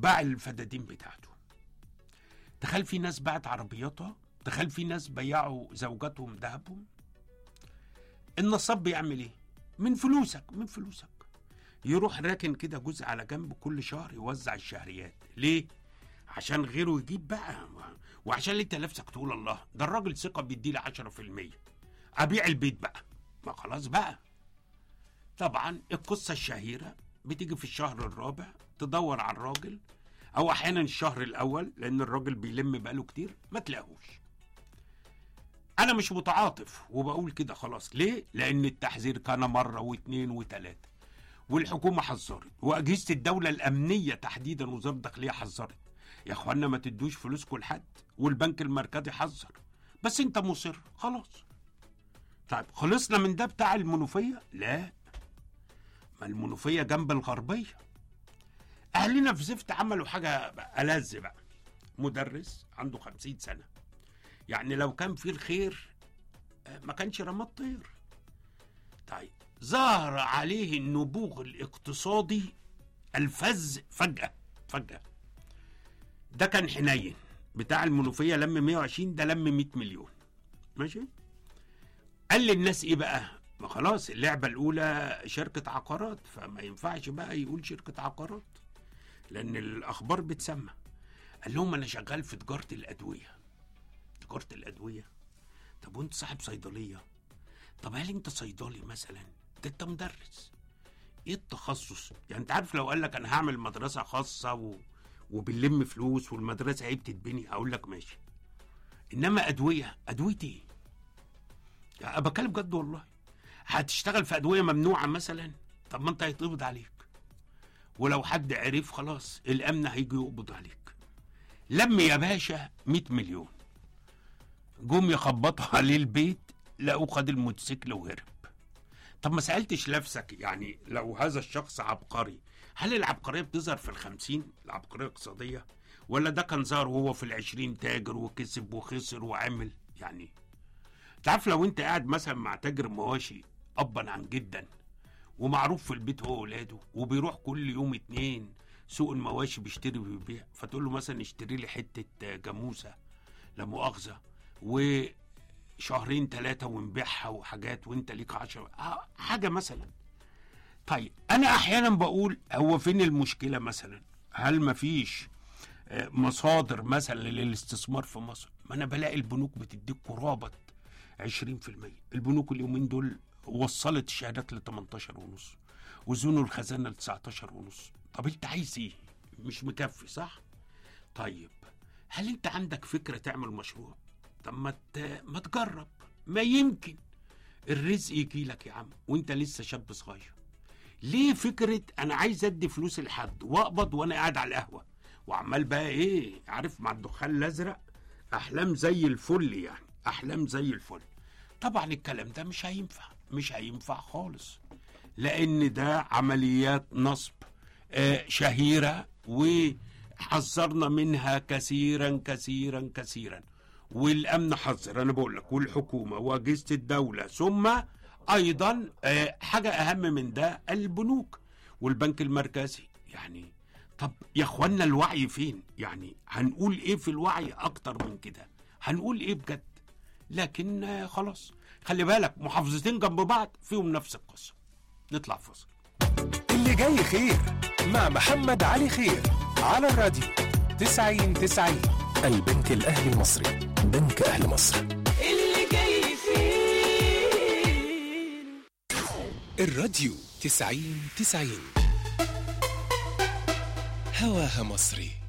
باع الفدادين بتاعته تخيل في ناس باعت عربياتها تخيل في ناس بيعوا زوجاتهم ذهبهم النصاب بيعمل ايه من فلوسك من فلوسك يروح راكن كده جزء على جنب كل شهر يوزع الشهريات ليه عشان غيره يجيب بقى وعشان انت نفسك تقول الله ده الراجل ثقه بيدي لي 10% ابيع البيت بقى ما خلاص بقى طبعا القصه الشهيره بتيجي في الشهر الرابع تدور على الراجل او احيانا الشهر الاول لان الراجل بيلم بقاله كتير ما تلاقوش انا مش متعاطف وبقول كده خلاص ليه لان التحذير كان مره واثنين وثلاثه والحكومه حذرت واجهزه الدوله الامنيه تحديدا وزاره الداخليه حذرت يا اخوانا ما تدوش فلوسكم لحد والبنك المركزي حذر بس انت مصر خلاص طيب خلصنا من ده بتاع المنوفيه لا ما المنوفيه جنب الغربيه اهلنا في زفت عملوا حاجه بقى ألذ بقى مدرس عنده خمسين سنه يعني لو كان فيه الخير آه، ما كانش رمى الطير طيب ظهر عليه النبوغ الاقتصادي الفز فجأة فجأة ده كان حنين بتاع المنوفية لم 120 ده لم 100 مليون ماشي قال للناس ايه بقى ما خلاص اللعبة الأولى شركة عقارات فما ينفعش بقى يقول شركة عقارات لأن الأخبار بتسمى قال لهم أنا شغال في تجارة الأدوية تجارة الأدوية طب وأنت صاحب صيدلية طب هل أنت صيدلي مثلا ده أنت مدرس إيه التخصص يعني أنت عارف لو قال لك أنا هعمل مدرسة خاصة و... وبنلم فلوس والمدرسة هي بتتبني أقول لك ماشي إنما أدوية أدوية إيه؟ يعني أنا بتكلم بجد والله هتشتغل في أدوية ممنوعة مثلا طب ما أنت هيتقبض عليك ولو حد عرف خلاص الأمن هيجي يقبض عليك لم يا باشا 100 مليون جم يخبطوا عليه البيت لقوا خد الموتوسيكل وهرب طب ما سألتش نفسك يعني لو هذا الشخص عبقري هل العبقرية بتظهر في الخمسين العبقرية الاقتصادية ولا ده كان ظهر وهو في العشرين تاجر وكسب وخسر وعمل يعني تعرف لو انت قاعد مثلا مع تاجر مواشي ابا عن جدا ومعروف في البيت هو ولاده وبيروح كل يوم اتنين سوق المواشي بيشتري وبيبيع فتقول له مثلا اشتري لي حته جاموسه لا مؤاخذه وشهرين ثلاثه ونبيعها وحاجات وانت ليك عشرة آه، حاجه مثلا طيب انا احيانا بقول هو فين المشكله مثلا هل مفيش آه، مصادر مثلا للاستثمار في مصر ما انا بلاقي البنوك بتديك قرابه 20% البنوك اليومين دول وصلت الشهادات ل 18 ونص وزنوا الخزانه ل 19 ونص طب انت عايز ايه مش مكفي صح طيب هل انت عندك فكره تعمل مشروع طب ما ت- ما تجرب ما يمكن الرزق يجي لك يا عم وانت لسه شاب صغير ليه فكره انا عايز ادي فلوس لحد واقبض وانا قاعد على القهوه وعمال بقى ايه عارف مع الدخان الازرق احلام زي الفل يعني احلام زي الفل طبعا الكلام ده مش هينفع مش هينفع خالص لان ده عمليات نصب آه، شهيره وحذرنا منها كثيرا كثيرا كثيرا والامن حذر انا بقول لك والحكومه واجهزه الدوله ثم ايضا آه، حاجه اهم من ده البنوك والبنك المركزي يعني طب يا اخوانا الوعي فين يعني هنقول ايه في الوعي اكتر من كده هنقول ايه بجد لكن آه، خلاص خلي بالك محافظتين جنب بعض فيهم نفس القصه نطلع فاصل اللي جاي خير مع محمد علي خير على الراديو 90 90 البنك الأهلي المصري بنك أهل مصر اللي جاي فيه الراديو 90 90 هواها مصري